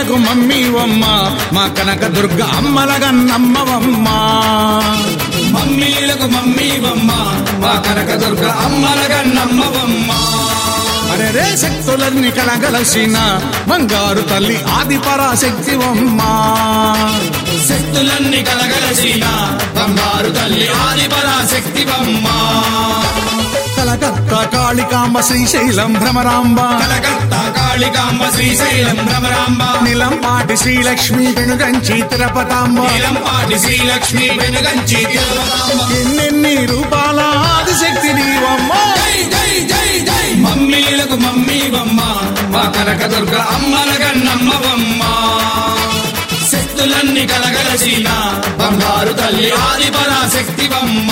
మమ్మీలకు మమ్మీవమ్మ మా కనక దుర్గ అమ్మలగన్నమ్మవమ్మ మమ్మీలకు మమ్మీవమ్మ మా కనక దుర్గ అమ్మలగా నమ్మవమ్మ అరే రే శక్తులన్నీ కలగలసిన బంగారు తల్లి ఆది పరాశక్తివమ్మ శక్తులన్నీ కలగలసిన బంగారు తల్లి ఆది పరాశక్తివమ్మ కలకత్తా కాళికాంబ శ్రీశైలం భ్రమరాంబ కలకత్తా కాళికాంబ శ్రీశైలం భ్రమరాంబ నిలంపాటి శ్రీలక్ష్మి వెనుగంచి తిరుపతాంబ నీలంపాటి శ్రీలక్ష్మి వెనుగంచి తిరుపతాంబ ఎన్నెన్ని రూపాల ఆదిశక్తి నీవమ్మ జై జై జై జై మమ్మీలకు మమ్మీవమ్మ మా కనక దుర్గ అమ్మలగా నమ్మవమ్మ శక్తులన్నీ కలగలసిన బంగారు తల్లి ఆది పరాశక్తివమ్మ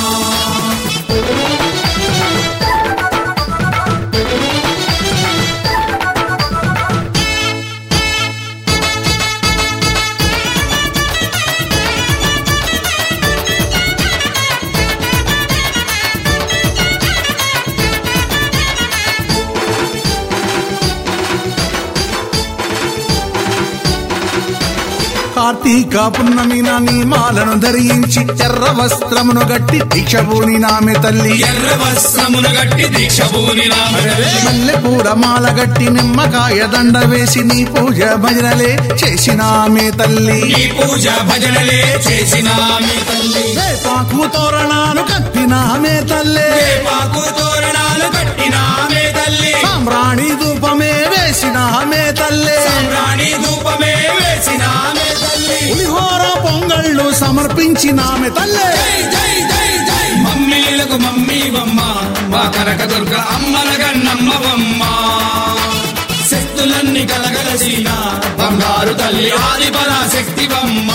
కార్తీక పున్నమి నా నియమాలను ధరించి ఎర్ర వస్త్రమును గట్టి దీక్షభూని నామె తల్లి ఎర్ర వస్త్రమును గట్టి దీక్ష భూని మల్లె పూల మాల గట్టి నిమ్మకాయ దండ వేసి నీ పూజ భజనలే చేసినామే తల్లి ఈ పూజ భజనలే చేసిన మీ తల్లి పాకు తోరణాలు కట్టినామే తల్లి పాకు తోరణాలు కట్టిన మే తల్లి సామ్రాణి ధూపమే వేసినామే తల్లి రాణి ధూపమే వేసిన మే తల్లి పులిహోర పొంగళ్ళు సమర్పించినామే తల్లి జై జై జై జై మమ్మీలకు మమ్మీవమ్మ మా కనక దుర్గ అమ్మలగా నమ్మవమ్మ శక్తులన్నీ కలగలసిన బంగారు తల్లి ఆది పరాశక్తివమ్మ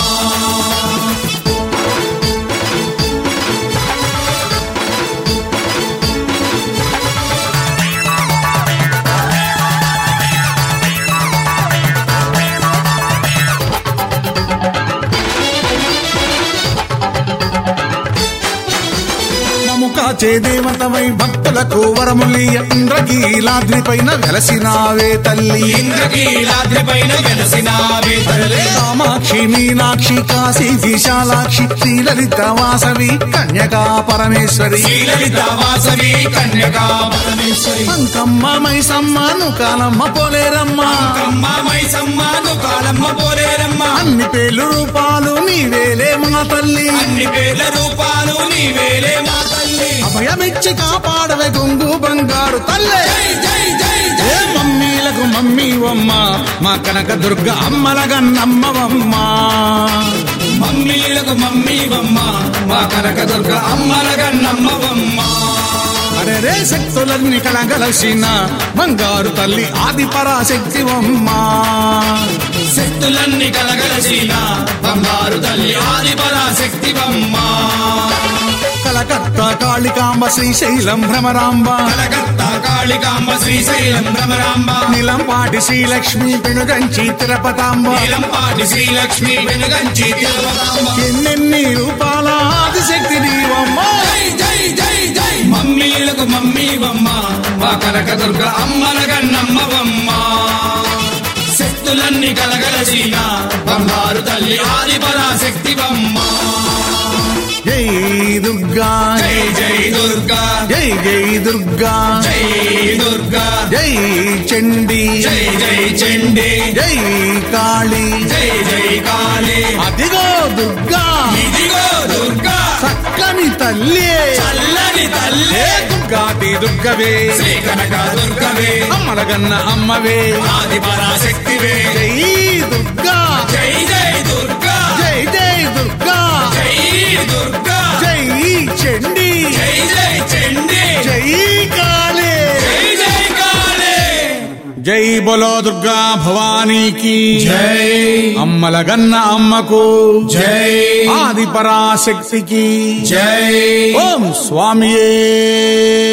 కాచే దేవతవై భక్తులకు వరములియ ఇంద్రకీలాద్రి పైన వెలసినావే తల్లి ఇంద్రకీలాద్రి పైన వెలసినావే తల్లి కామాక్షి మీనాక్షి కాశీ విశాలాక్షి శ్రీలలిత వాసవి కన్యకా పరమేశ్వరి శ్రీలలిత వాసవి కన్యకా పరమేశ్వరి అంకమ్మ మైసమ్మ నుకాలమ్మ పోలేరమ్మ అమ్మ మైసమ్మ కాలమ్మ పోలేరమ్మ అన్ని పేర్లు రూపాలు నీవేలే మా తల్లి అన్ని పేర్ల రూపాలు నీవేలే మా తల్లి అభయమిచ్చి కాపాడవే గొంగు బంగారు తల్లే జై జై జై ఏ జై మమ్మీలకు మమ్మీవమ్మ మా కనక దుర్గ అమ్మలగన్నమ్మవమ్మ మమ్మీలకు మమ్మీవమ్మ మా కనక దుర్గ అమ్మలగా నమ్మవమ్మ అరే రే శక్తులన్నీ కలగలసిన బంగారు తల్లి ఆది పరాశక్తివమ్మ శక్తులన్నీ కలగలసిన బంగారు తల్లి ఆది పరాశక్తివమ్మ కలకత్తా కాళికాంబ శ్రీశైలం భ్రమరాంబ కలకత్తా కాళికాంబ శ్రీశైలం భ్రమరాంబ నిలంపాటి శ్రీలక్ష్మి పెనుగంచి తిరుపతాంబ నీలంపాటి శ్రీలక్ష్మి వెనుగంచి తిరుపతాంబ ఎన్నెన్ని రూపాల ఆదిశక్తి నీవమ్మ జై జై జై జై మమ్మీలకు మమ్మీవమ్మ మా కనక దుర్గ అమ్మలగా నమ్మవమ్మ శక్తులన్నీ కలగలసిన బంగారు తల్లి ఆది పరాశక్తివమ్మ జై దుర్గా జై జై దుర్గా జై జై దుర్గా జై దుర్గా జై చండీ జై జై చండి జై కాళీ జై జై కాళీ అదిగో దుర్గా ఇదిగో దుర్గా చక్కని తల్లి చల్లని తల్లి ఏ దుర్గాది దుర్గవే శ్రీ కనక దుర్గవే అమ్మలగన్న అమ్మవే ఆది పరాశక్తివే జై దుర్గా జై జై దుర్గా జై జై దుర్గా జై దుర్గా జై చండీ జై జై చండి జై కాళీ జై జై కాళీ జై బోలో దుర్గా భవానీకి జై అమ్మలగన్న అమ్మకు జై ఆది పరాశక్తికి జై ఓం స్వామియే